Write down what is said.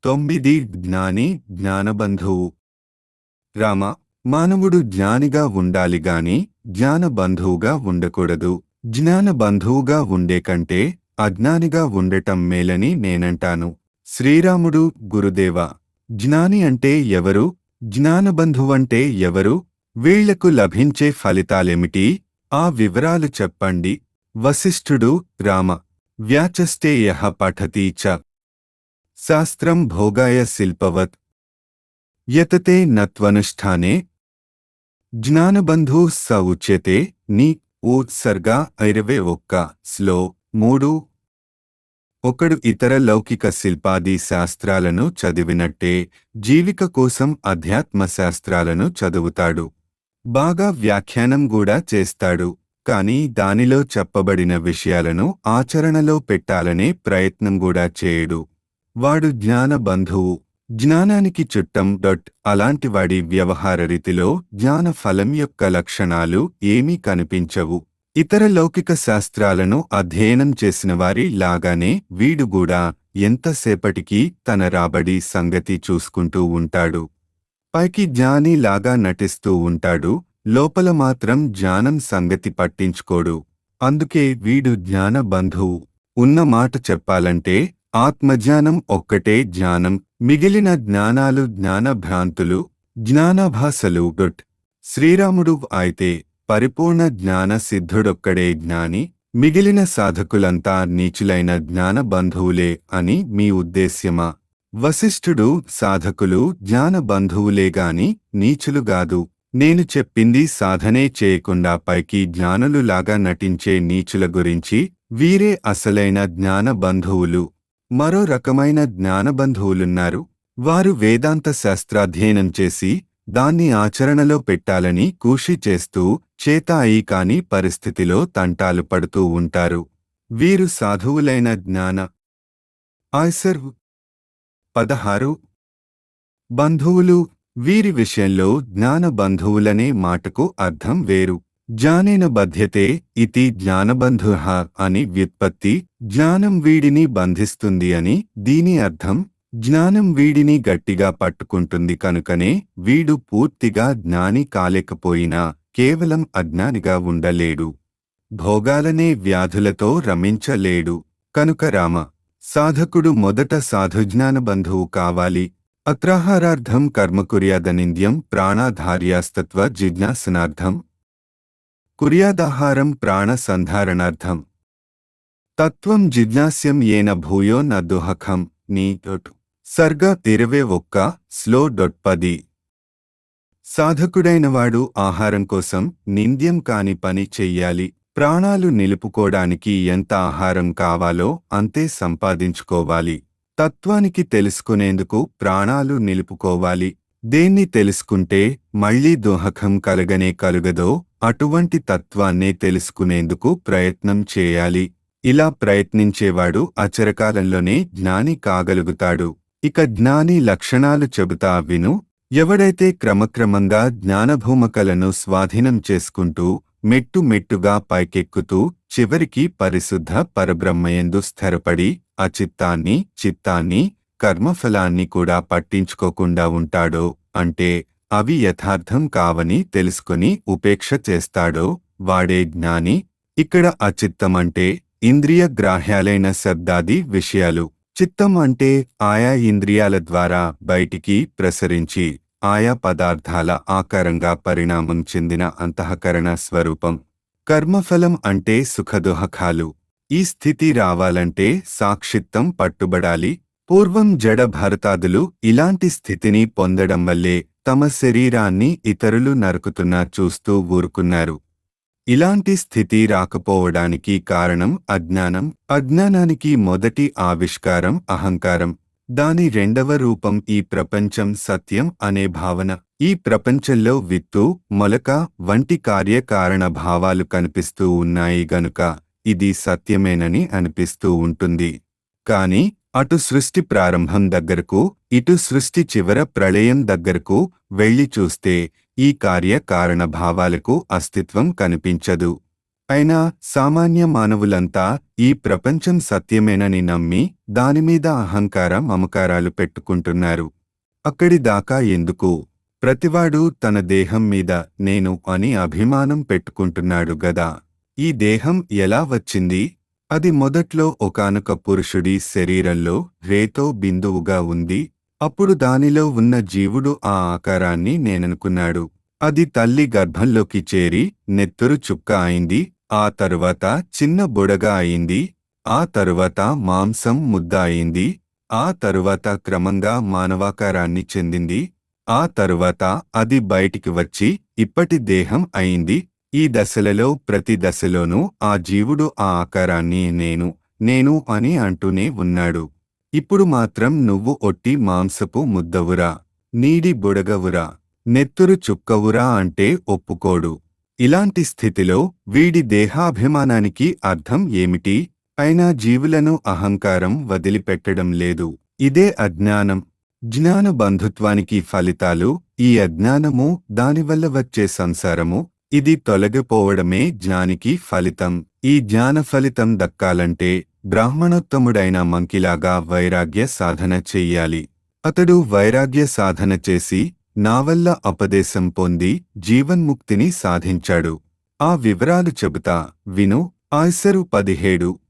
తొమ్మిది జ్ఞాని జ్ఞానబంధువు రామ మానవుడు జ్ఞానిగా ఉండాలి గాని జ్ఞానబంధువుగా ఉండకూడదు జ్ఞానబంధువుగా ఉండే కంటే అజ్ఞానిగా ఉండటం మేలని నేనంటాను శ్రీరాముడు గురుదేవ జ్ఞాని అంటే ఎవరు జ్ఞానబంధువంటే ఎవరు వీళ్లకు లభించే ఫలితాలేమిటి ఆ వివరాలు చెప్పండి వశిష్ఠుడు రామ వ్యాచస్తే యహ పఠతి చ శాస్త్రం భోగాయ శిల్పవత్ యతతే నత్వనుష్ఠానే జ్ఞానబంధు స ఉచ్యతే ని ఉత్సర్గ ఇరవై ఒక్క స్లో మూడు ఒకడు ఇతర లౌకిక శిల్పాది శాస్త్రాలను చదివినట్టే జీవిక కోసం అధ్యాత్మ శాస్త్రాలను చదువుతాడు బాగా వ్యాఖ్యానం కూడా చేస్తాడు కాని దానిలో చెప్పబడిన విషయాలను ఆచరణలో పెట్టాలనే ప్రయత్నం కూడా చేయడు వాడు జ్ఞాన బంధువు జ్ఞానానికి చుట్టం డొట్ అలాంటివాడి వ్యవహార రీతిలో జ్ఞాన ఫలం యొక్క లక్షణాలు ఏమీ కనిపించవు ఇతర లౌకిక శాస్త్రాలను అధ్యయనం చేసిన వారి లాగానే వీడు కూడా ఎంతసేపటికి తన రాబడి సంగతి చూసుకుంటూ ఉంటాడు పైకి జ్ఞాని లాగా నటిస్తూ ఉంటాడు లోపల మాత్రం జ్ఞానం సంగతి పట్టించుకోడు అందుకే వీడు జ్ఞాన బంధువు ఉన్న మాట చెప్పాలంటే ఆత్మజ్ఞానం ఒక్కటే జ్ఞానం మిగిలిన జ్ఞానాలు జ్ఞాన భ్రాంతులు జ్ఞానాభాసలు గుట్ శ్రీరాముడు అయితే పరిపూర్ణ జ్ఞాన సిద్ధుడొక్కడే జ్ఞాని మిగిలిన సాధకులంతా నీచులైన జ్ఞాన బంధువులే అని మీ ఉద్దేశ్యమా వశిష్ఠుడు సాధకులు జ్ఞాన బంధువులేగాని నీచులుగాదు నేను చెప్పింది సాధనే చేయకుండా పైకి జ్ఞానులులాగా నటించే నీచుల గురించి వీరే అసలైన జ్ఞాన బంధువులు మరో రకమైన జ్ఞానబంధువులున్నారు వారు వేదాంత శాస్త్రాధ్యయనం చేసి దాన్ని ఆచరణలో పెట్టాలని కూషి చేస్తూ చేత అయి కాని పరిస్థితిలో తంటాలు పడుతూ ఉంటారు వీరు సాధువులైన జ్ఞాన ఆయ్సర్ పదహారు బంధువులు వీరి విషయంలో జ్ఞాన బంధువులనే మాటకు అర్థం వేరు జ్ఞానేన బధ్యతే ఇతి జ్ఞానబంధు అని వ్యుత్పత్తి జ్ఞానం వీడిని బంధిస్తుంది అని దీని అర్థం జ్ఞానం వీడిని గట్టిగా పట్టుకుంటుంది కనుకనే వీడు పూర్తిగా జ్ఞాని కాలేకపోయినా కేవలం అజ్ఞానిగా ఉండలేడు భోగాలనే వ్యాధులతో రమించలేడు కనుక రామ సాధకుడు మొదట సాధుజ్ఞాన బంధువు కావాలి అత్రాహారార్థం కర్మ కుర్యాదనింద్యం ప్రాణాధార్యాస్తత్వ జిజ్ఞాసనార్థం కుర్యాదాహారం ప్రాణ సంధారణార్థం తత్వం జిజ్ఞాస్యం ఏన భూయో న దుహఖం నీ డొట్ సర్గ ఇరవై ఒక్క స్లో డొట్ పది సాధకుడైనవాడు ఆహారం కోసం నింద్యం కాని పని చెయ్యాలి ప్రాణాలు నిలుపుకోడానికి ఎంత ఆహారం కావాలో అంతే సంపాదించుకోవాలి తత్వానికి తెలుసుకునేందుకు ప్రాణాలు నిలుపుకోవాలి దేన్ని తెలుసుకుంటే మళ్లీ దోహకం కలగనే కలుగదో అటువంటి తత్వాన్నే తెలుసుకునేందుకు ప్రయత్నం చేయాలి ఇలా ప్రయత్నించేవాడు అచరకాలంలోనే జ్ఞాని కాగలుగుతాడు ఇక జ్ఞాని లక్షణాలు చెబుతా విను ఎవడైతే క్రమక్రమంగా జ్ఞానభూమకలను స్వాధీనం చేసుకుంటూ మెట్టు మెట్టుగా పైకెక్కుతూ చివరికి పరిశుద్ధ పరబ్రహ్మయందు స్థిరపడి అచిత్తాన్ని చిత్తాన్ని కర్మఫలాన్ని కూడా పట్టించుకోకుండా ఉంటాడో అంటే అవి యథార్థం కావని తెలుసుకుని ఉపేక్ష చేస్తాడో వాడే జ్ఞాని ఇక్కడ అచిత్తమంటే ఇంద్రియ గ్రాహ్యాలైన శబ్దాది విషయాలు చిత్తం అంటే ఆయా ఇంద్రియాల ద్వారా బయటికి ప్రసరించి ఆయా పదార్థాల ఆకారంగా పరిణామం చెందిన అంతఃకరణ స్వరూపం కర్మఫలం అంటే సుఖదుహకాలు ఈ స్థితి రావాలంటే సాక్షిత్తం పట్టుబడాలి పూర్వం జడ భరతాదులు ఇలాంటి స్థితిని పొందడం వల్లే తమ శరీరాన్ని ఇతరులు నరుకుతున్నా చూస్తూ ఊరుకున్నారు ఇలాంటి స్థితి రాకపోవడానికి కారణం అజ్ఞానం అజ్ఞానానికి మొదటి ఆవిష్కారం అహంకారం దాని రెండవ రూపం ఈ ప్రపంచం సత్యం అనే భావన ఈ ప్రపంచంలో విత్తు మొలక వంటి కార్యకారణ భావాలు కనిపిస్తూ ఉన్నాయి గనుక ఇది సత్యమేనని అనిపిస్తూ ఉంటుంది కాని అటు సృష్టి ప్రారంభం దగ్గరకు ఇటు సృష్టి చివర ప్రళయం దగ్గరకు వెళ్లి చూస్తే ఈ కార్యకారణ భావాలకు అస్తిత్వం కనిపించదు అయినా సామాన్య మానవులంతా ఈ ప్రపంచం సత్యమేనని నమ్మి దానిమీద అహంకార మమకారాలు పెట్టుకుంటున్నారు అక్కడి దాకా ఎందుకు ప్రతివాడు తన దేహం మీద నేను అని అభిమానం పెట్టుకుంటున్నాడు గదా ఈ దేహం ఎలా వచ్చింది అది మొదట్లో ఒకానొక పురుషుడి శరీరంలో రేతో బిందువుగా ఉంది అప్పుడు దానిలో ఉన్న జీవుడు ఆ ఆకారాన్ని నేననుకున్నాడు అది తల్లి గర్భంలోకి చేరి నెత్తురు చుక్క అయింది ఆ తరువాత చిన్న బుడగ అయింది ఆ తరువాత మాంసం ముద్ద అయింది ఆ తరువాత క్రమంగా మానవాకారాన్ని చెందింది ఆ తరువాత అది బయటికి వచ్చి ఇప్పటి దేహం అయింది ఈ దశలలో ప్రతి దశలోనూ ఆ జీవుడు ఆ ఆకారాన్ని నేను నేను అని అంటూనే ఉన్నాడు ఇప్పుడు మాత్రం నువ్వు ఒట్టి మాంసపు ముద్దవురా నీడి బుడగవురా నెత్తురు చుక్కవురా అంటే ఒప్పుకోడు ఇలాంటి స్థితిలో వీడి దేహాభిమానానికి అర్థం ఏమిటి అయినా జీవులను అహంకారం వదిలిపెట్టడం లేదు ఇదే అజ్ఞానం జ్ఞాన బంధుత్వానికి ఫలితాలు ఈ అజ్ఞానము దానివల్ల వచ్చే సంసారము ఇది తొలగిపోవడమే జ్ఞానికి ఫలితం ఈ జ్ఞాన ఫలితం దక్కాలంటే బ్రాహ్మణోత్తముడైన మంకిలాగా వైరాగ్య సాధన చెయ్యాలి అతడు వైరాగ్య సాధన చేసి నా వల్ల ఉపదేశం పొంది జీవన్ముక్తిని సాధించాడు ఆ వివరాలు చెబుతా విను ఆయ్సరు పదిహేడు